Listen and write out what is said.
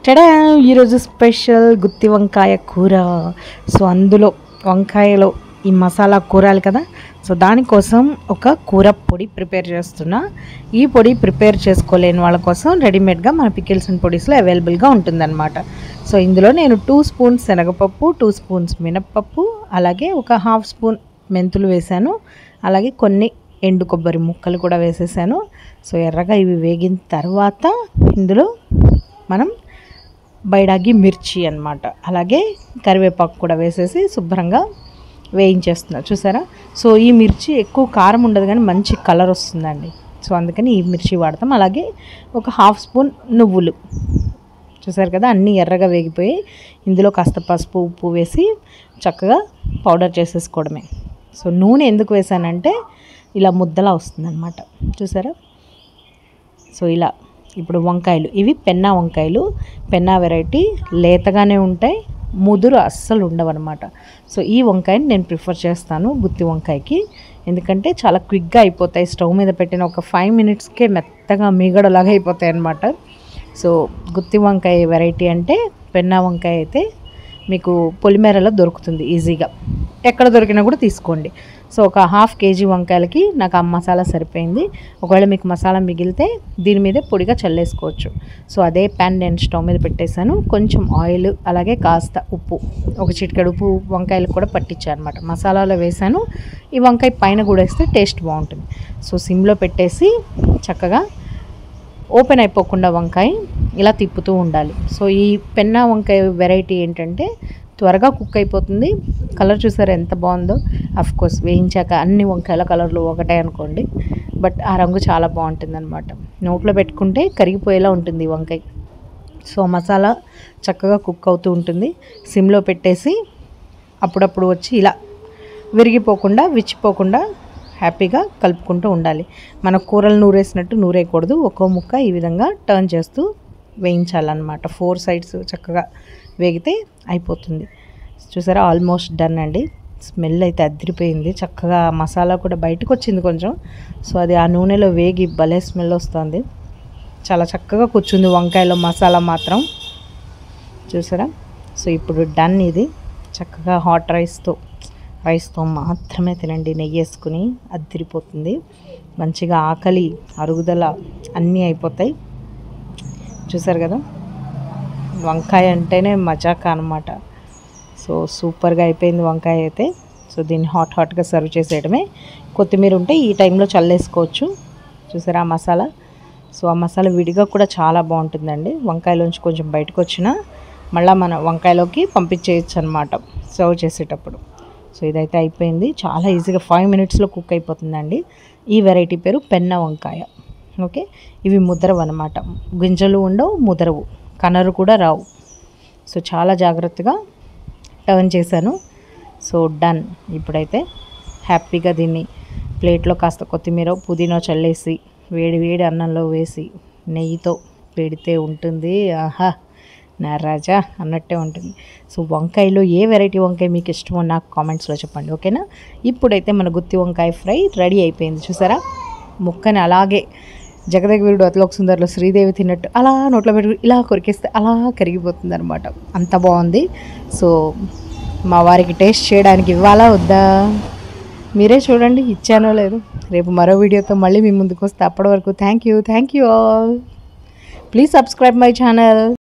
ta-da ఈరోజు special గుత్తి వంకాయ కూర సో అందులో వంకాయలో ఈ మసాలా కూరాలి కదా సో దానికోసం ఒక కూర పొడి ప్రిపేర్ చేస్తున్నా ఈ పొడి ప్రిపేర్ చేసుకోలేని వాళ్ళ కోసం రెడీమేడ్గా మన పికిల్స్ అండ్ పొడిస్లో అవైలబుల్గా ఉంటుందన్నమాట సో ఇందులో నేను టూ స్పూన్స్ శనగపప్పు టూ స్పూన్స్ మినప్పప్పు అలాగే ఒక హాఫ్ స్పూన్ మెంతులు వేశాను అలాగే కొన్ని ఎండు కొబ్బరి ముక్కలు కూడా వేసేసాను సో ఎర్రగా ఇవి వేగిన తర్వాత ఇందులో మనం బైడాగి మిర్చి అన్నమాట అలాగే కరివేపాకు కూడా వేసేసి శుభ్రంగా వేయించేస్తున్నా చూసారా సో ఈ మిర్చి ఎక్కువ కారం ఉండదు కానీ మంచి కలర్ వస్తుందండి సో అందుకని ఈ మిర్చి వాడతాం అలాగే ఒక హాఫ్ స్పూన్ నువ్వులు చూసారు కదా అన్నీ ఎర్రగా వేగిపోయి ఇందులో కాస్త పసుపు ఉప్పు వేసి చక్కగా పౌడర్ చేసేసుకోవడమే సో నూనె ఎందుకు వేసానంటే ఇలా ముద్దలా వస్తుందన్నమాట చూసారా సో ఇలా ఇప్పుడు వంకాయలు ఇవి పెన్నా వంకాయలు పెన్నా వెరైటీ లేతగానే ఉంటాయి ముదురు అస్సలు ఉండవన్నమాట సో ఈ వంకాయని నేను ప్రిఫర్ చేస్తాను గుత్తి వంకాయకి ఎందుకంటే చాలా క్విక్గా అయిపోతాయి స్టవ్ మీద పెట్టిన ఒక ఫైవ్ మినిట్స్కే మెత్తగా మీగడలాగా అయిపోతాయి అన్నమాట సో గుత్తి వంకాయ వెరైటీ అంటే పెన్నా వంకాయ అయితే మీకు పొలిమేరలో దొరుకుతుంది ఈజీగా ఎక్కడ దొరికినా కూడా తీసుకోండి సో ఒక హాఫ్ కేజీ వంకాయలకి నాకు ఆ మసాలా సరిపోయింది ఒకవేళ మీకు మసాలా మిగిలితే దీని మీదే పొడిగా చల్లేసుకోవచ్చు సో అదే ప్యాన్ నేను స్టవ్ మీద పెట్టేశాను కొంచెం ఆయిల్ అలాగే కాస్త ఉప్పు ఒక చిటికెడు ఉప్పు వంకాయలకు కూడా పట్టించాను అనమాట మసాలాలో వేసాను ఈ వంకాయ పైన కూడా వేస్తే టేస్ట్ బాగుంటుంది సో సిమ్లో పెట్టేసి చక్కగా ఓపెన్ అయిపోకుండా వంకాయ ఇలా తిప్పుతూ ఉండాలి సో ఈ పెన్నా వంకాయ వెరైటీ ఏంటంటే త్వరగా కుక్ అయిపోతుంది కలర్ చూసారా ఎంత బాగుందో అఫ్ కోర్స్ వేయించాక అన్ని వంకాయల కలర్లు ఒకటే అనుకోండి బట్ ఆ రంగు చాలా బాగుంటుంది అనమాట నోట్లో పెట్టుకుంటే కరిగిపోయేలా ఉంటుంది ఈ వంకాయ సో మసాలా చక్కగా కుక్ అవుతూ ఉంటుంది సిమ్లో పెట్టేసి అప్పుడప్పుడు వచ్చి ఇలా విరిగిపోకుండా విచ్చిపోకుండా హ్యాపీగా కలుపుకుంటూ ఉండాలి మన కూరలు నూరేసినట్టు నూరేయకూడదు ఒక్కో ముక్క ఈ విధంగా టర్న్ చేస్తూ వేయించాలన్నమాట ఫోర్ సైడ్స్ చక్కగా వేగితే అయిపోతుంది చూసారా ఆల్మోస్ట్ డన్ అండి స్మెల్ అయితే అదిరిపోయింది చక్కగా మసాలా కూడా బయటకు వచ్చింది కొంచెం సో అది ఆ నూనెలో వేగి భలే స్మెల్ వస్తుంది చాలా చక్కగా కూర్చుంది వంకాయలో మసాలా మాత్రం చూసారా సో ఇప్పుడు డన్ ఇది చక్కగా హాట్ రైస్తో రైస్తో మాత్రమే తినండి నెయ్యి వేసుకుని అద్దిరిపోతుంది మంచిగా ఆకలి అరుగుదల అన్నీ అయిపోతాయి చూసారు కదా వంకాయ అంటేనే మజాక అనమాట సో సూపర్గా అయిపోయింది వంకాయ అయితే సో దీన్ని హాట్ హాట్గా సర్వ్ చేసేయడమే కొత్తిమీర ఉంటే ఈ టైంలో చల్లేసుకోవచ్చు చూసారా ఆ మసాలా సో ఆ మసాలా విడిగా కూడా చాలా బాగుంటుందండి వంకాయలోంచి కొంచెం బయటకు వచ్చినా మళ్ళీ మన వంకాయలోకి పంపించేయచ్చు అనమాట సర్వ్ చేసేటప్పుడు సో ఇదైతే అయిపోయింది చాలా ఈజీగా ఫైవ్ మినిట్స్లో కుక్ అయిపోతుందండి ఈ వెరైటీ పేరు పెన్న వంకాయ ఓకే ఇవి ముద్రవు అనమాట గింజలు ఉండవు ముదరవు కనరు కూడా రావు సో చాలా జాగ్రత్తగా టర్న్ చేశాను సో డన్ ఇప్పుడైతే హ్యాపీగా దీన్ని ప్లేట్లో కాస్త కొత్తిమీర పుదీనా చల్లేసి వేడి వేడి అన్నంలో వేసి నెయ్యితో పెడితే ఉంటుంది ఆహా నా రాజా అన్నట్టే ఉంటుంది సో వంకాయలో ఏ వెరైటీ వంకాయ మీకు ఇష్టమో నాకు కామెంట్స్లో చెప్పండి ఓకేనా ఇప్పుడైతే మన గుత్తి వంకాయ ఫ్రై రెడీ అయిపోయింది చూసారా ముక్కని అలాగే జగదగవీరుడు అతలోక సుందర్లో శ్రీదేవి తిన్నట్టు అలా నోట్లో పెట్టి ఇలా కొరికేస్తే అలా కరిగిపోతుంది అనమాట అంత బాగుంది సో మా వారికి టేస్ట్ చేయడానికి ఇవ్వాలా వద్దా మీరే చూడండి ఇచ్చానో లేదు రేపు మరో వీడియోతో మళ్ళీ మీ ముందుకు వస్తే అప్పటి వరకు thank you thank you all please subscribe my channel